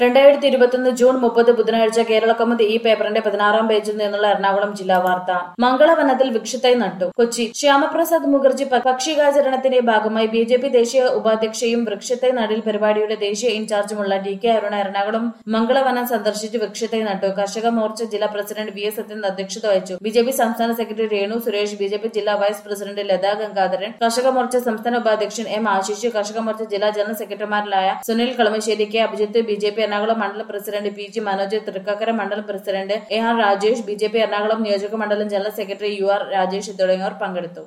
രണ്ടായിരത്തി ഇരുപത്തൊന്ന് ജൂൺ മുപ്പത് ബുധനാഴ്ച കേരളക്കൗമുദി ഈ പേപ്പറിന്റെ പതിനാറാം പേജിൽ നിന്നുള്ള എറണാകുളം ജില്ലാ വാർത്ത മംഗളവനത്തിൽ വൃക്ഷത്തൈ നട്ടു കൊച്ചി ശ്യാമപ്രസാദ് മുഖർജി പ- പക്ഷികാചരണത്തിന്റെ ഭാഗമായി ബി ജെ പി ദേശീയ ഉപാധ്യക്ഷയും വൃക്ഷത്തൈ നടീൽ പരിപാടിയുടെ ദേശീയ ഇൻചാർജുമുള്ള ടി കെ അരുണ എറണാകുളം മംഗളവനം സന്ദർശിച്ച് വൃക്ഷത്തൈ നട്ടു കർഷക മോർച്ച ജില്ലാ പ്രസിഡന്റ് വി എസ് സത്യൻ അധ്യക്ഷത വഹിച്ചു ബി ജെ പി സംസ്ഥാന secretary Renu Suresh B J P ജില്ലാ വൈസ് പ്രസിഡന്റ് ലതാ ഗംഗാധരൻ കർഷക മോർച്ച സംസ്ഥാന ഉപാധ്യക്ഷൻ എം ആശിഷ് കർഷക മോർച്ച ജില്ലാ ജനറൽ സെക്രട്ടറിമാരായ Sunil Kalamassery K Abhijith B J P Ernakulam മണ്ഡലം president P G Manoj Thrikkakara മണ്ഡലം president A R Rajesh B J P Ernakulam നിയോജക മണ്ഡലം general secretary U R Rajesh തുടങ്ങിയവർ പങ്കെടുത്തു